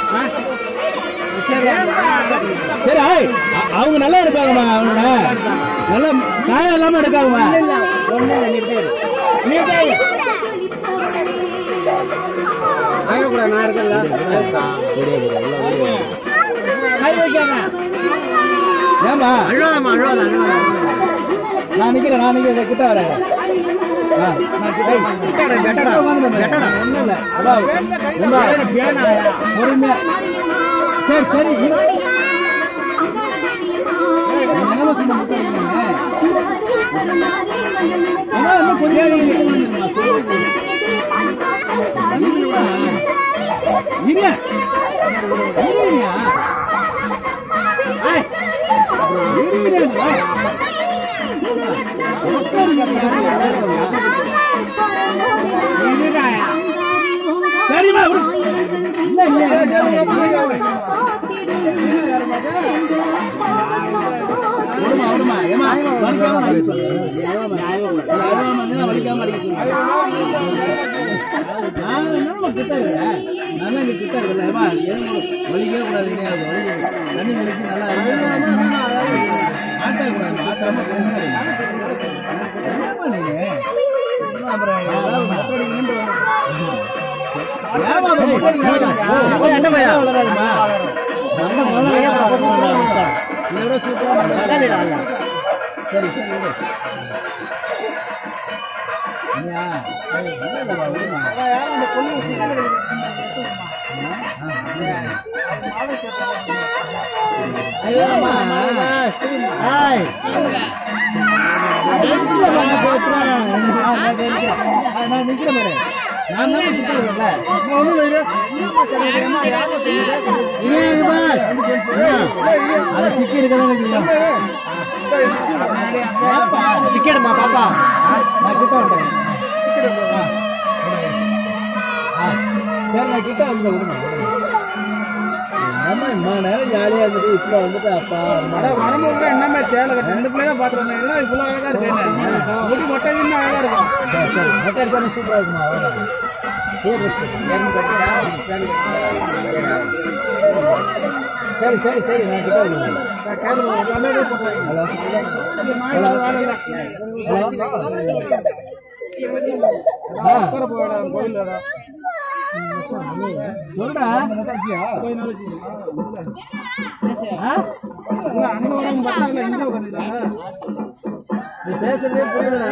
சரி ஆய், அ- அவங்க நல்லா எடுப்பாங்கம்மா அவங்கள நல்லா காயம் இல்லாம எடுக்காங்கம்மா ஏமா அழுவாதம்மா அழுவாத அழுவாத நான் நிக்கிறேன் நான் நிக்கிறேன் கிட்ட வரேன் ஆ, நான் கிட்ட- ஏய், கிட்ட உட்காந்துக்கோங்க. ஒண்ணும் இல்ல. அடா, ரொம்ப பொறுமையா. சரி சரி இரு. என்னம்மா சும்மா நிக்கிறீங்க? அம்மா, இன்னும் கொஞ்ச நேரம் இருங்க. இருங்க. இருங்க. இருங்க. ஏய், இருங்க. சரிம்மா விடு. இல்ல, இல்ல. விடுமா, விடுமா. ஏம்மா, வலிக்காம அடிக்க சொல்லு. அழுவாம இருந்தா வலிக்காம அடிக்க சொல்லு. நான் என்னம்மா கிட்ட இருக்கேன்? நான் தான் இங்க கிட்ட இருக்கேன்ல. ஏம்மா, ஏன் வலிக்கவே கூடாது எங்கேயாவது. வலிக்குது. தண்ணி வலிக்கு நல்லா இருக்கு. ஆட்டக்கூடாது ஆட்டாம போகணும். என்னம்மா நீங்க என்ன அப்புறம் ஏதாவது மொட்டை அடிக்கணும்னு வரணும். ஏம்மா அப்புறம் மொட்டை அடிக்கணும்? போய் அண்டை போயா? வளராதும்மா. நம்ம முதல்ல ஐயா propose பண்ணலாம் மச்சான். இதை விட சூப்பரா பண்ணலாம். உட்காந்துடா, ஐயா. சரி சரி விடு. இல்லையா? சரி, இல்ல, இல்ல, விடுமா. ஐயோ, அம்மா, அம்மா, அம்மா. ஏய். எங்க வந்து பேசுறேன்? ஆ, நான் நிக்கிறேன். ஆ, நான் நிக்கிறேன் பாரு. நான் தான் கிட்ட இருக்கேன்ல. நீ ஒண்ணும் இரு. இங்க இங்க பார். அது சிக்கி இருக்கதான் தெரியும். ஏப்பா? சிக்கிடுமா பாப்பா நான் கிட்ட வந்துட்டேன். ஆ, ஆ, சரி நான் கிட்ட வந்து விடுங்க நம்ம இம்மா நேரம் ஜாலியா இருந்துட்டு இப்ப வந்துட்டு அப்பா வரமுறை என்னமே சேலை கட்டு ரெண்டு பிள்ளைங்க பார்த்துட்டு வந்தேன் எல்லாம் இவ்வளோ அழகா இருக்கு என்ன முடி மொட்டை இன்னும் அழகா இருக்கும் சரி சரி மொட்டை அடிச்சாலும் சூப்பரா இருக்குமா அவ்வளவுதான். சரி சரி சரி நான் கிட்ட இருக்கேன் ஹலோ ஹலோ ஆ கோயில் சொல்றா ஆ? அங்க வரவங்க பக்கத்துல இங்க உட்காந்துருக்காங்க நீ பேசுறதே புரியல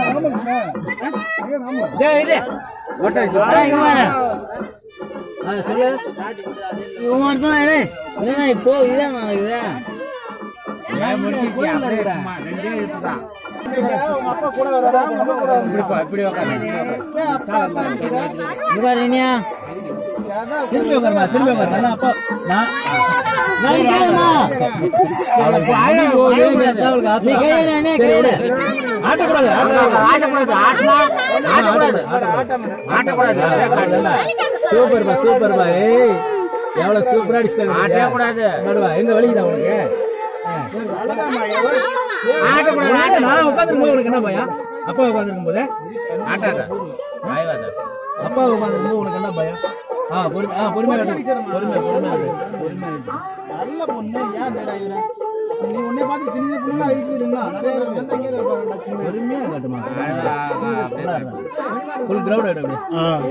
டேய் இரு மொட்டை டேய், இங்க வாடா. ஆ சொல்லு இவன் மட்டும் தான் எடு. இல்லைன்னா இப்போ இதான் நடக்குது. ஏன் முடிஞ்சிச்சு அப்படியே இருக்குமா? ரெண்டே இருக்குதான் உங்க அப்பா கூட வராதா உங்க அப்பா கூட இப்படி இப்படி உட்காரு அப்பா அப்பா இங்க பாரு, இனியா. திரும்பி உட்காருமா திரும்பி உட்காரு நான் அப்பா நான் நான் கேளுமா? அவளுக்கு அடி போகுது, அவளுக்கு நீ ஆத்திரம். கையில என்ன சரி, கையில? விடு. ஆட்டக்கூடாது ஆட்டக்கூடாது ஆட்டக்கூடாது ஆட்டமா ஆட்டக்கூடாது ஆட்டக்கூடாது ஆட்டக்கூடாது சூப்பர்பா சூப்பர்பா ஏய் எவ்வளவு சூப்பரா அடிச்சிட்டாங்க ஆட்டக்கூடாது. நடுவா எங்க வலிக்குதா உனக்கு ஆட்டக்கூடாது நான் உட்காந்துருக்கும் போது உனக்கு என்ன பயம் அப்பா உட்காந்துருக்கும் போது ஆட்டாத அப்பா உட்காந்துருக்கும் போது உனக்கு என்ன பயம் ஆ பொறுமை ஆ பொறுமையா கட்டு பொறுமையா பொறுமையா கட்டு பொறுமையா கட்டு நல்ல பொண்ணு ஏன் தேடாயிர நீ உன்னை பார்த்து சின்ன பொண்ணு அழிக்கிறீங்களா நிறைய இருக்கு எந்த இங்கே இருப்பாங்க சின்ன பொறுமையா கட்டுமா ஃபுல் கிரவுட் ஆயிடும் அப்படியே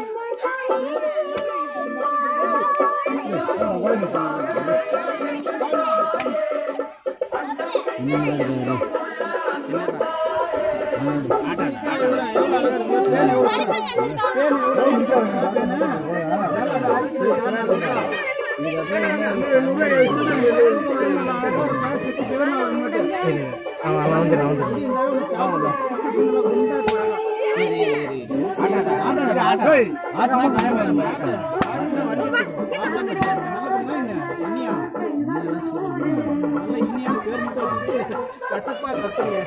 ஆட்டா காயம் வேணும் கச்சப்பா கத்துறீங்க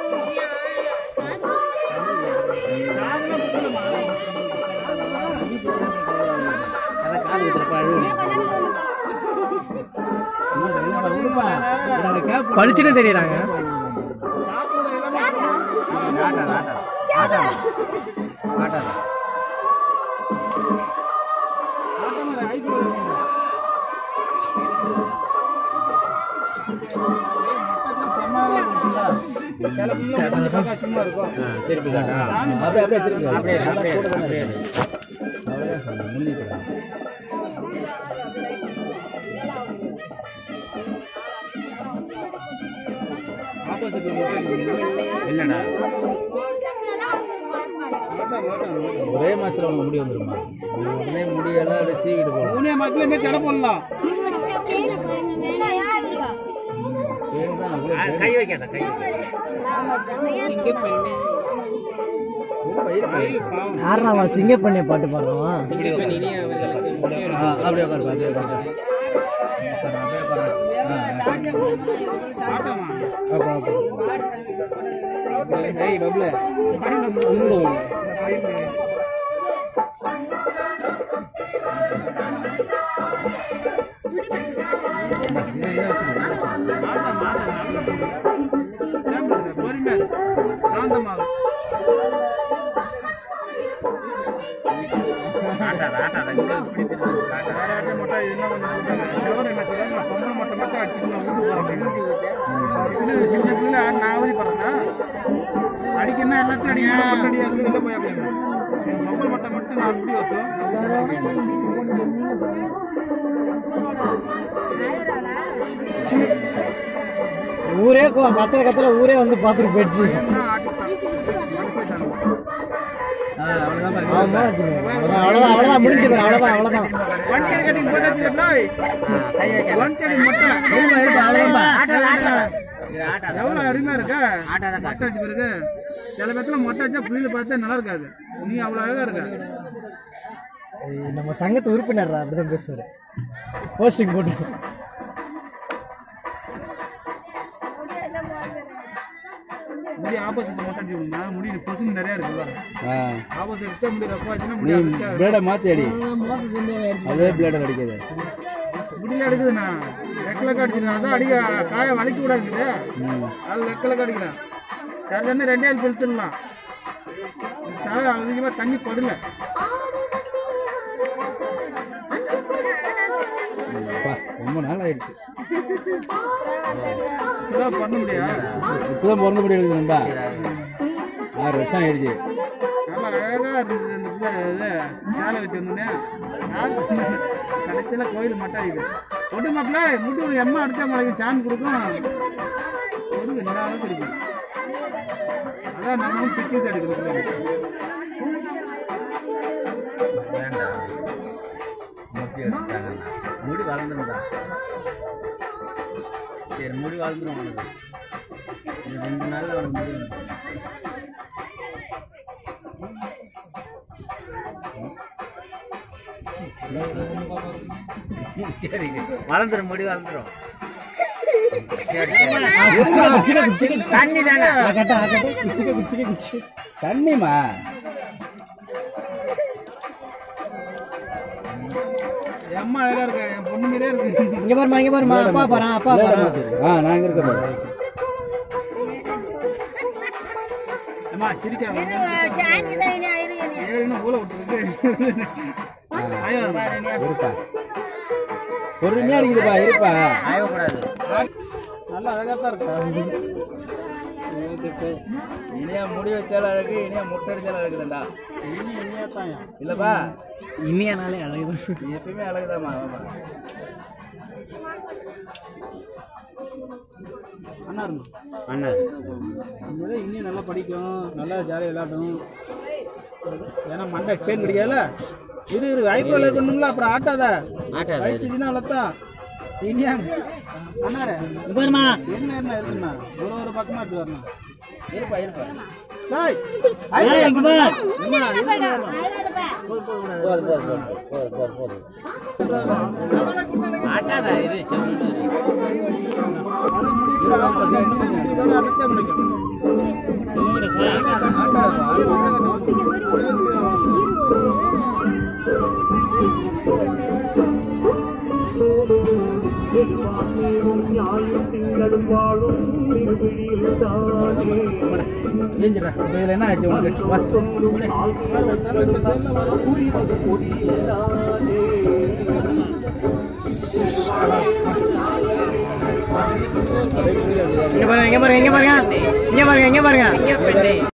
பளிச்சுன்னு தெரியறாங்க ஆட்டமா ஐபி சில புல்ல முடிஞ்சு பார்த்தா சும்மா இருக்கும் திருப்பி காட்டா அப்படியே அப்படியே திருப்பி அப்படியே அப்படியே அப்படியே அவ்வளோதான் சொன்னேன் முன்னிட்டு ஆப்போசிட் இல்லைண்ணா ஒரே மாசத்துல உனக்கு முடி வந்துருமா உடனே முடியெல்லாம் அப்படியே சீவிட்டு போகணும் மூணே மாசத்துல மாரி ஜட போடலாம் கை வைக்காத கை யாரா சிங்க பண்ணி பாட்டு பாடுறான் அப்படியே உட்காரு அப்படியே உட்காரு அப்படியே உட்காரு ஆட்டமா அப்பா அப்பா ஏய் பப்ள பொறுமையா இரு. சாந்தமாக வேற ஆட்டை மட்டும் இது என்ன பண்ணி சவர என்ன செய்யலாம் பொம்பளை மட்டும் மட்டும் அடிச்சுக்கணும் வீட்டு போகிறேன் சின்ன பிள்ளை நான் அவதிப்படுறதா அடிக்கணும் எல்லாத்தையும் அடிக்கணும் மட்டும் அடிக்கிறது இல்லை போய் அப்படி பொம்பளை மட்டும் மட்டும் நான் முடி வைப்போம் ஊரே கோ- கத்துற கத்துல ஊரே வந்து பாத்துட்டு போயிடுச்சு என்ன ஆட்டு ஆ, அவ்வளவுதான் பாரு. ஆமா அவ்வளவுதான் அவ்வளவுதான் அவ்வளவுதான் முடிஞ்சு பாரு, அவ்வளவுதான் அவ்வளவுதான் ஒன் சைடு கட்டிங் போட்டு ஒன் சைடு மட்டும் இருப்பா, இருப்பா, அவ்வளவுதான்பா. எவ்வளவு அருமையா இருக்கா மொட்டை அடிச்ச பிறகு சில பேத்துல மொட்டை அடிச்சா புள்ளியில பார்த்தா நல்லா இருக்காது நீ அவ்வளவு அழகா இருக்க ஏய், நம்ம சங்கத்து உறுப்பினர்ரா அப்படிதான் பேசுவாரு போஸ்டிங் போட்டு முடி ஆப்போசிட் மொட்டை அடிச்சோம்னா முடி பொசுங்க நிறைய இருக்கு ஆ. ஆப்போசிட் விட்டா முடி ரஃபா ஆச்சுன்னா நீ முடி பிளேடை மாத்தி அடி அதே பிளேடை அடிக்காது முடியல அடிக்குதுண்ணா லெக்கில் அடிச்சிருக்கேன் அதான் அடிக்க காய வலிக்க கூட இருக்குது அது லெக்கில் அடிக்கிறேன் சரி தானே ரெண்டே ஆள் பிடிச்சிடலாம் தலை அதிகமாக தண்ணி படல அப்பா, ரொம்ப நாள் ஆயிடுச்சு இதான் பண்ண முடியாது இப்பதான் பிறந்த படி எழுதுனேன்பா ஆறு வருஷம் ஆயிடுச்சு நல்லா அழகா இருந்தது இந்த பிள்ளை இது சேலை வச்சு வந்தோடனே கடைசியில கோயில் மட்டும் இது ஒட்டு மாப்பிள்ள முட்டி ஒரு எம்மா அடுத்த மலைக்கு சாமி கொடுக்கும் கொடுங்க நல்லா அளவுக்கு இருக்கு அதான் நம்மளும் பிச்சு தான் எடுக்கிறோம் முடி வளர்ந்துருந்தா சரி முடி வளர்ந்துரும் உனக்கு இந்த ரெண்டு நாள்ல உனக்கு முடி வந்துரும். சரி வளர்ந்துரும் முடி வளர்ந்துரும் தண்ணி தானே ஆகட்டும் ஆகட்டும் குச்சிக்க குச்சிக்க குச்சி தண்ணிமா எம்மா அழகா இருக்கு என் பொண்ணு மாதிரியே இருக்கு இங்க பாருமா இங்க பாருமா அப்பா பாறான் அப்பா பாறான் ஆ நான் இங்க இருக்க பாரு அம்மா சிரிக்காம ஏறினா ஊல விட்டுருக்கு ஐயோ இருப்பா பொறுமையா அடிக்குதுப்பா இருப்பா நல்லா அழகா தான் இருக்கு இனியா முடி வச்சாலும் அழகு இனியா முட்டை அடிச்சாலும் அழகுதான்டா இனி இனியா தான் இல்லப்பா இனியானாலே அழகுதான் நீ எப்பயுமே அழகுதாம்மா ஆமா அண்ணா இருக்கும் அண்ணா உண்மையிலே இன்னும் நல்லா படிக்கும் நல்லா ஜாலியாக விளையாடும் ஏன்னா மண்டை பேர் கிடைக்காதுல இரு இரு ஐப்ரோல இருக்கணுங்களா அப்புறம் ஆட்டாத ஆட்டாத, வயிற்றுச்சுன்னா அவ்வளோத்தான் இனியா அண்ணாரே இங்க பாருமா என்ன என்ன இருக்குண்ணா ஒரு ஒரு பக்கமா எடுத்து வரணும் இருப்பா இருப்பா டேய், ஏய், இங்க பாரு போது போது போது போது போது ஆட்டாதா இது இதோட அடுத்த முடிக்கும் ஏஞ்சிடா இப்போ இதில் என்ன ஆச்சு உனக்கு வா. இங்க பாருங்க இங்க பாருங்க இங்க பாருங்க இங்க பாருங்க இங்க பாருங்க